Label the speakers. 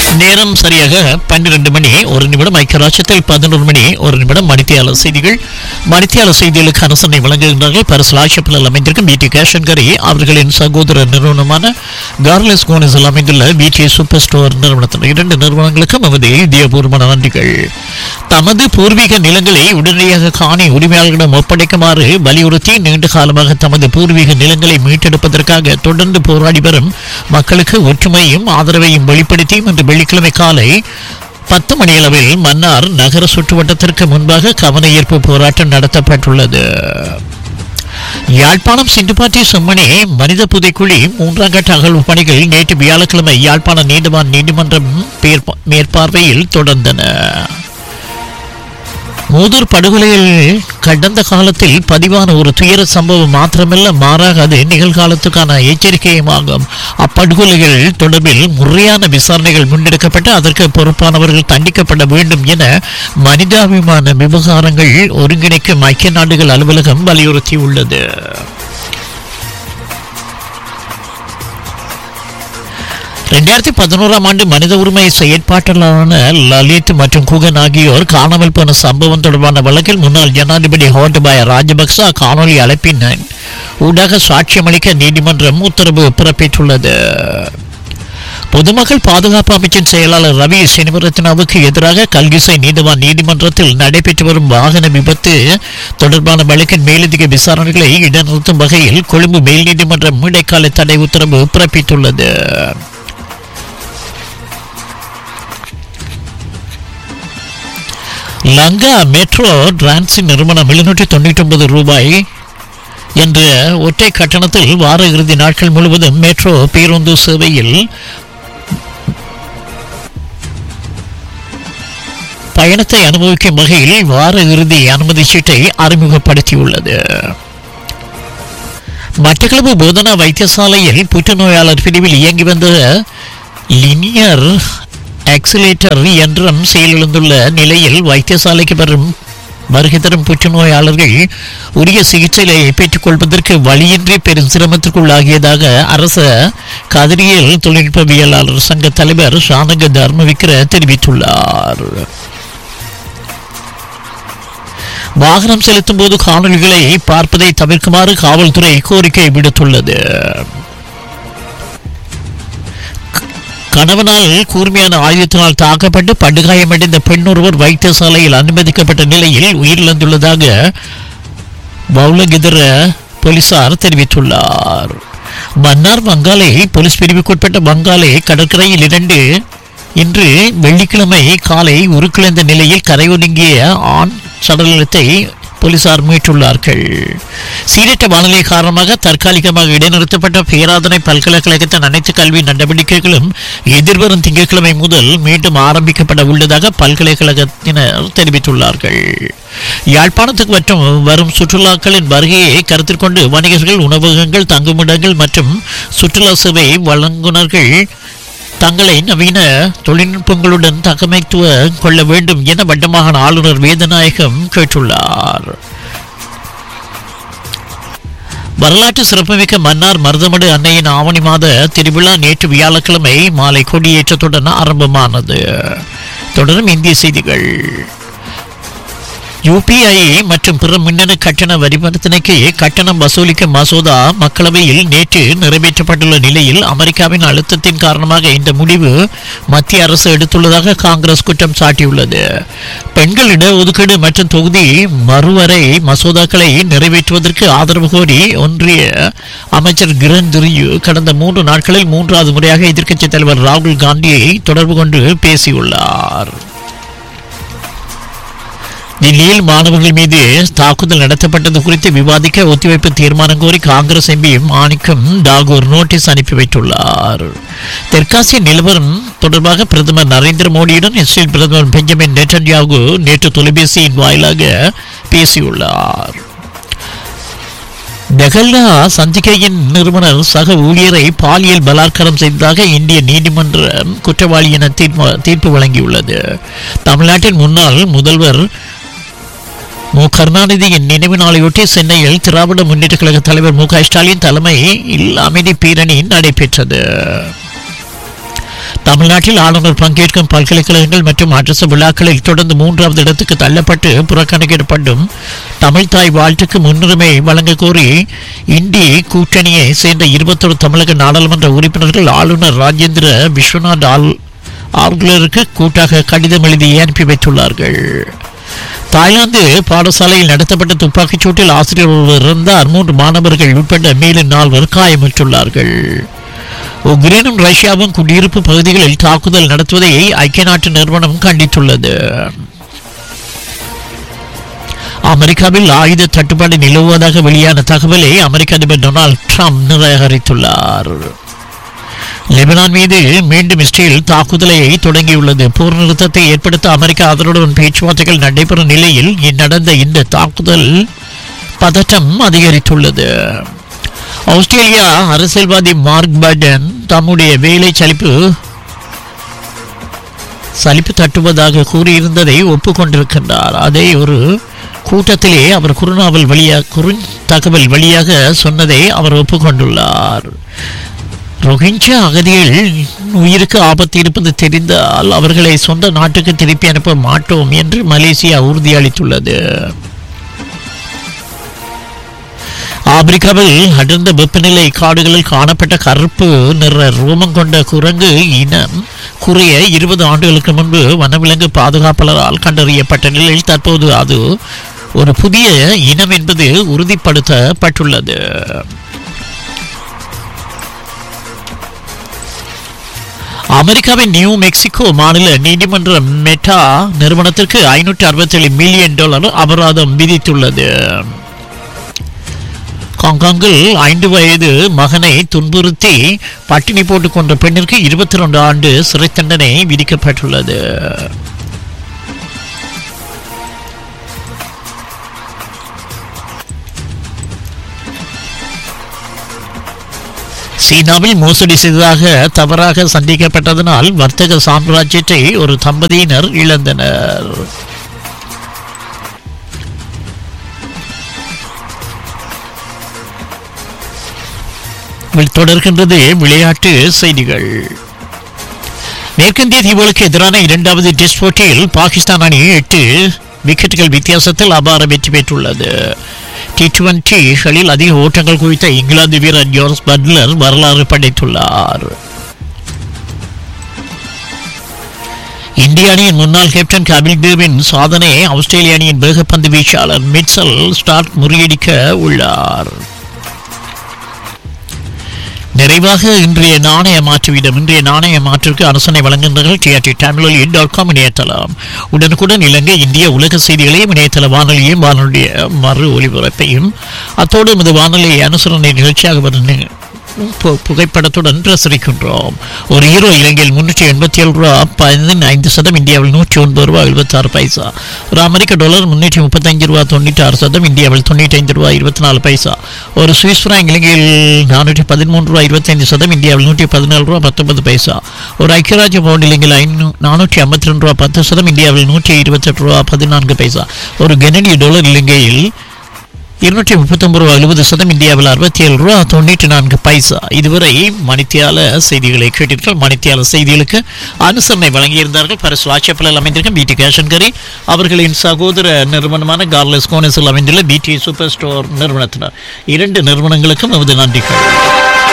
Speaker 1: நேரம் சரியாக பன்னிரண்டு மணி ஒரு நிமிடம் ஐக்கியராட்சத்தில் பதினொரு மணி ஒரு நிமிடம் மணித்தியாளர் செய்திகள் மணித்தியாளர் செய்திகளுக்கு அரசனை வழங்குகின்றார்கள் பரிசலாட்சப்பில் அமைந்திருக்கும் பிடி கேஷன்கரி அவர்களின் சகோதர நிறுவனமான கார்லெஸ் கோனிஸில் அமைந்துள்ள பிடி சூப்பர் ஸ்டோர் நிறுவனத்தின் இரண்டு நிறுவனங்களுக்கும் நமது இதயபூர்வமான நன்றிகள் தமது பூர்வீக நிலங்களை உடனடியாக காணி உரிமையாளர்களிடம் ஒப்படைக்குமாறு வலியுறுத்தி நீண்ட காலமாக தமது பூர்வீக நிலங்களை மீட்டெடுப்பதற்காக தொடர்ந்து போராடி வரும் மக்களுக்கு ஒற்றுமையும் ஆதரவையும் வெளிப்படுத்தியும் இன்று வெள்ளிக்கிழமை காலை பத்து மணியளவில் மன்னார் நகர சுற்றுவட்டத்திற்கு முன்பாக கவன ஈர்ப்பு போராட்டம் நடத்தப்பட்டுள்ளது யாழ்ப்பாணம் சிண்டுபாட்டி செம்மணி மனித புதைக்குழி மூன்றாம் கட்ட அகழ்வு பணிகள் நேற்று வியாழக்கிழமை யாழ்ப்பாண நீதிவான் நீதிமன்றம் பேர்ப- மேற்பார்வையில் தொடர்ந்தன மூதூர் படுகொலையில் கடந்த காலத்தில் பதிவான ஒரு துயர சம்பவம் மாத்திரமல்ல மாறாக அது நிகழ்காலத்துக்கான எச்சரிக்கையுமாகும் அப்படுகொலைகள் தொடர்பில் முறையான விசாரணைகள் முன்னெடுக்கப்பட்டு அதற்கு பொறுப்பானவர்கள் தண்டிக்கப்பட வேண்டும் என மனிதாபிமான விவகாரங்கள் ஒருங்கிணைக்கும் ஐக்கிய நாடுகள் அலுவலகம் வலியுறுத்தியுள்ளது ரெண்டாயிரத்தி பதினோராம் ஆண்டு மனித உரிமை செயற்பாட்டாளரான லலித் மற்றும் குகன் ஆகியோர் காணாமல் போன சம்பவம் தொடர்பான வழக்கில் முன்னாள் ஜனாதிபதி ஹோட்டபாய ராஜபக்ச காணொலி அழைப்பின் ஊடாக சாட்சியமளிக்க நீதிமன்றம் உத்தரவு பிறப்பித்துள்ளது பொதுமக்கள் பாதுகாப்பு அமைச்சின் செயலாளர் ரவி சீனிவரத்னாவுக்கு எதிராக கல்கிசை நீதிவான் நீதிமன்றத்தில் நடைபெற்று வரும் வாகன விபத்து தொடர்பான வழக்கின் மேலதிக விசாரணைகளை இடைநிறுத்தும் வகையில் கொழும்பு மேல் நீதிமன்றம் இடைக்கால தடை உத்தரவு பிறப்பித்துள்ளது லங்கா மெட்ரோ டிரான்சிட் நிறுவனம் எழுநூற்றி தொண்ணூற்றி ஒன்பது ரூபாய் என்ற ஒற்றை கட்டணத்தில் வார இறுதி நாட்கள் முழுவதும் மெட்ரோ பேருந்து சேவையில் பயணத்தை அனுபவிக்கும் வகையில் வார இறுதி அனுமதி சீட்டை அறிமுகப்படுத்தியுள்ளது மட்டக்களப்பு போதனா வைத்தியசாலையில் புற்றுநோயாளர் பிரிவில் இயங்கி வந்த லினியர் ஆக்சிலேட்டர் இயந்திரம் செயலிழந்துள்ள நிலையில் வைத்தியசாலைக்கு வரும் வருகை தரும் புற்றுநோயாளர்கள் உரிய சிகிச்சையை பெற்றுக் கொள்வதற்கு வழியின்றி பெரும் சிரமத்திற்குள்ளாகியதாக அரச கதிரியல் தொழில்நுட்பவியலாளர் சங்க தலைவர் ஷானக தர்மவிக்கிர தெரிவித்துள்ளார் வாகனம் செலுத்தும் போது காணொலிகளை பார்ப்பதை தவிர்க்குமாறு காவல்துறை கோரிக்கை விடுத்துள்ளது கணவனால் கூர்மையான ஆயுதத்தினால் தாக்கப்பட்டு படுகாயமடைந்த பெண் ஒருவர் வைத்தியசாலையில் அனுமதிக்கப்பட்ட நிலையில் உயிரிழந்துள்ளதாக பவுலகிதர போலீசார் தெரிவித்துள்ளார் மன்னார் வங்காளை போலீஸ் பிரிவுக்குட்பட்ட வங்காளை கடற்கரையில் இரண்டு இன்று வெள்ளிக்கிழமை காலை உருக்கிழந்த நிலையில் கரையொதுங்கிய ஆண் சடலத்தை போலீசார் மீட்டுள்ளார்கள் சீரற்ற வானிலை காரணமாக தற்காலிகமாக இடைநிறுத்தப்பட்ட பேராதனை பல்கலைக்கழகத்தின் அனைத்து கல்வி நடவடிக்கைகளும் எதிர்வரும் திங்கட்கிழமை முதல் மீண்டும் ஆரம்பிக்கப்பட உள்ளதாக பல்கலைக்கழகத்தினர் தெரிவித்துள்ளார்கள் யாழ்ப்பாணத்துக்கு மற்றும் வரும் சுற்றுலாக்களின் வருகையை கருத்தில் கொண்டு வணிகர்கள் உணவகங்கள் தங்குமிடங்கள் மற்றும் சுற்றுலா சேவை வழங்குனர்கள் தங்களை நவீன தொழில்நுட்பங்களுடன் தகமைத்துவ கொள்ள வேண்டும் என வட்டமாகாண ஆளுநர் வேதநாயகம் கேட்டுள்ளார் வரலாற்று சிறப்புமிக்க மன்னார் மருதமடு அன்னையின் ஆவணி மாத திருவிழா நேற்று வியாழக்கிழமை மாலை கொடியேற்றத்துடன் ஆரம்பமானது தொடரும் இந்திய செய்திகள் யூபிஐ மற்றும் பிற மின்னணு கட்டண வரிவர்த்தனைக்கு கட்டணம் வசூலிக்கும் மசோதா மக்களவையில் நேற்று நிறைவேற்றப்பட்டுள்ள நிலையில் அமெரிக்காவின் அழுத்தத்தின் காரணமாக இந்த முடிவு மத்திய அரசு எடுத்துள்ளதாக காங்கிரஸ் குற்றம் சாட்டியுள்ளது பெண்கள் இடஒதுக்கீடு மற்றும் தொகுதி மறுவரை மசோதாக்களை நிறைவேற்றுவதற்கு ஆதரவு கோரி ஒன்றிய அமைச்சர் கிரண் ரிஜிஜு கடந்த மூன்று நாட்களில் மூன்றாவது முறையாக எதிர்க்கட்சித் தலைவர் ராகுல் காந்தியை தொடர்பு கொண்டு பேசியுள்ளார் டெல்லியில் மாணவர்கள் மீது தாக்குதல் நடத்தப்பட்டது குறித்து விவாதிக்க ஒத்திவைப்பு தீர்மானம் கோரி காங்கிரஸ் எம்பி மாணிக்கம் தாகூர் நோட்டீஸ் அனுப்பி வைத்துள்ளார் தெற்காசிய நிலவரம் தொடர்பாக பிரதமர் நரேந்திர மோடியுடன் இஸ்ரேல் பிரதமர் பெஞ்சமின் நெட்டன்யாகு நேற்று தொலைபேசியின் வாயிலாக பேசியுள்ளார் நெகல்லா சந்திகையின் நிறுவனர் சக ஊழியரை பாலியல் பலாத்காரம் செய்ததாக இந்திய நீதிமன்றம் குற்றவாளி என தீர்ப்பு தீர்ப்பு வழங்கியுள்ளது தமிழ்நாட்டின் முன்னாள் முதல்வர் மு கருணாநிதியின் நினைவு நாளையொட்டி சென்னையில் திராவிட முன்னேற்ற கழக தலைவர் மு க ஸ்டாலின் தலைமையில் அமைதி பேரணி நடைபெற்றது தமிழ்நாட்டில் ஆளுநர் பங்கேற்கும் பல்கலைக்கழகங்கள் மற்றும் அரசு விழாக்களில் தொடர்ந்து மூன்றாவது இடத்துக்கு தள்ளப்பட்டு புறக்கணிக்கப்பட்டும் தமிழ்தாய் வாழ்த்துக்கு முன்னுரிமை வழங்க கோரி இந்தி கூட்டணியை சேர்ந்த இருபத்தொரு தமிழக நாடாளுமன்ற உறுப்பினர்கள் ஆளுநர் ராஜேந்திர விஸ்வநாத் ஆல் ஆளுநருக்கு கூட்டாக கடிதம் எழுதி அனுப்பி வைத்துள்ளார்கள் தாய்லாந்து பாடசாலையில் நடத்தப்பட்ட துப்பாக்கிச் சூட்டில் ஆசிரியர் ஒருவர் இருந்தார் மூன்று மாணவர்கள் உட்பட மேலும் நால்வர் காயமுற்றுள்ளார்கள் உக்ரைனும் ரஷ்யாவும் குடியிருப்பு பகுதிகளில் தாக்குதல் நடத்துவதை ஐக்கிய நாட்டு நிறுவனம் கண்டித்துள்ளது அமெரிக்காவில் ஆயுத தட்டுப்பாடு நிலவுவதாக வெளியான தகவலை அமெரிக்க அதிபர் டொனால்ட் ட்ரம்ப் நிராகரித்துள்ளார் லெபனான் மீது மீண்டும் இஸ்ரேல் தாக்குதலை தொடங்கியுள்ளது போர் நிறுத்தத்தை ஏற்படுத்த அமெரிக்கா அதனுடன் பேச்சுவார்த்தைகள் நடைபெறும் நிலையில் நடந்த இந்த தாக்குதல் பதட்டம் அதிகரித்துள்ளது ஆஸ்திரேலியா அரசியல்வாதி மார்க் பைடன் தம்முடைய வேலை சலிப்பு சலிப்பு தட்டுவதாக கூறியிருந்ததை ஒப்புக்கொண்டிருக்கின்றார் அதை ஒரு கூட்டத்திலே அவர் குருநாவல் வழியாக குறு தகவல் வழியாக சொன்னதை அவர் ஒப்புக்கொண்டுள்ளார் ரோஹிஞ்சா அகதிகள் உயிருக்கு ஆபத்து இருப்பது தெரிந்தால் அவர்களை சொந்த நாட்டுக்கு திருப்பி அனுப்ப மாட்டோம் என்று மலேசியா உறுதியளித்துள்ளது ஆப்பிரிக்காவில் அடர்ந்த வெப்பநிலை காடுகளில் காணப்பட்ட கருப்பு நிற ரோமம் கொண்ட குரங்கு இனம் குறைய இருபது ஆண்டுகளுக்கு முன்பு வனவிலங்கு பாதுகாப்பாளரால் கண்டறியப்பட்ட நிலையில் தற்போது அது ஒரு புதிய இனம் என்பது உறுதிப்படுத்தப்பட்டுள்ளது அமெரிக்காவின் நியூ மெக்சிகோ மாநில நீதிமன்ற மெட்டா நிறுவனத்திற்கு ஐநூற்றி அறுபத்தேழு மில்லியன் டாலர் அபராதம் விதித்துள்ளது ஹாங்காங்கில் ஐந்து வயது மகனை துன்புறுத்தி பட்டினி போட்டுக் கொண்ட பெண்ணிற்கு இருபத்தி ரெண்டு ஆண்டு சிறை தண்டனை விதிக்கப்பட்டுள்ளது சீனாவில் மோசடி செய்ததாக தவறாக சந்திக்கப்பட்டதனால் வர்த்தக சாம்ராஜ்யத்தை ஒரு தம்பதியினர் இழந்தனர் வில் தொடர்கின்றது விளையாட்டு செய்திகள் மேற்கிந்திய தீவுகளுக்கு எதிரான இரண்டாவது டெஸ்ட் போட்டியில் பாகிஸ்தான் அணி எட்டு விக்கெட்டுகள் வித்தியாசத்தில் அபார வெற்றி பெற்றுள்ளது டி டுவெண்டிகளில் அதிக ஓட்டங்கள் குவித்த இங்கிலாந்து வீரர் ஜோர்ஸ் பட்லர் வரலாறு படைத்துள்ளார் இந்திய அணியின் முன்னாள் கேப்டன் கபில் தேவின் சாதனை ஆஸ்திரேலிய அணியின் வேகப்பந்து வீச்சாளர் மிட்சல் ஸ்டார்க் முறியடிக்க உள்ளார் நிறைவாக இன்றைய நாணய மாற்று வீதம் இன்றைய நாணய மாற்றுக்கு அரசனை வழங்குகின்றனர் டிஆர்டி தமிழொலி டாட் காம் இணையதளம் உடனுக்குடன் இலங்கை இந்திய உலக செய்திகளையும் இணையதள வானொலியும் வானொலிய மறு ஒலிபரப்பையும் அத்தோடு நமது வானொலி அனுசரணை நிகழ்ச்சியாக வரும் நி- பு- புகைப்படத்துடன் பிரசரிக்கின்றோம் ஒரு ஹீரோ இலங்கையில் முன்னூற்றி எண்பத்தி ஏழு ரூபா பதினைந்து சதம் இந்தியாவில் நூற்றி ஒன்பது ரூபா எழுபத்தாறு பைசா ஒரு அமெரிக்க டாலர் முன்னூற்றி முப்பத்தஞ்சு ரூபா தொண்ணூற்றி ஆறு சதம் இந்தியாவில் தொண்ணூற்றி ஐந்து ரூபா இருபத்தி நாலு பைசா ஒரு சுவிஸ் ஃப்ராங்க் இலங்கையில் நானூற்றி பதிமூன்று ரூபா இருபத்தைந்து சதம் இந்தியாவில் நூற்றி பதினாலு ரூபா பத்தொன்பது பைசா ஒரு ஐக்கியராஜ்ய பவுண்ட் இலங்கையில் ஐநூ நானூற்றி ஐம்பத்தி ரெண்டு ரூபா பத்து சதம் இந்தியாவில் நூற்றி இருபத்தெட்டு ரூபா பதினான்கு பைசா ஒரு கனடிய டாலர் இலங்கையில் இருநூற்றி முப்பத்தொன்பது ரூபா எழுபது சதம் இந்தியாவில் அறுபத்தி ஏழு ரூபா தொண்ணூற்றி நான்கு பைசா இதுவரை மணித்தியால செய்திகளை கேட்டீர்கள் மணித்தியால செய்திகளுக்கு அனுசரணை வழங்கியிருந்தார்கள் பரிசு வாட்சப்பில் அமைந்திருக்கும் பிடி கேஷன்கரி அவர்களின் சகோதர நிறுவனமான கார்லஸ் கோனஸில் அமைந்துள்ள பிடி சூப்பர் ஸ்டோர் நிறுவனத்தினர் இரண்டு நிறுவனங்களுக்கும் நமது நன்றிகள்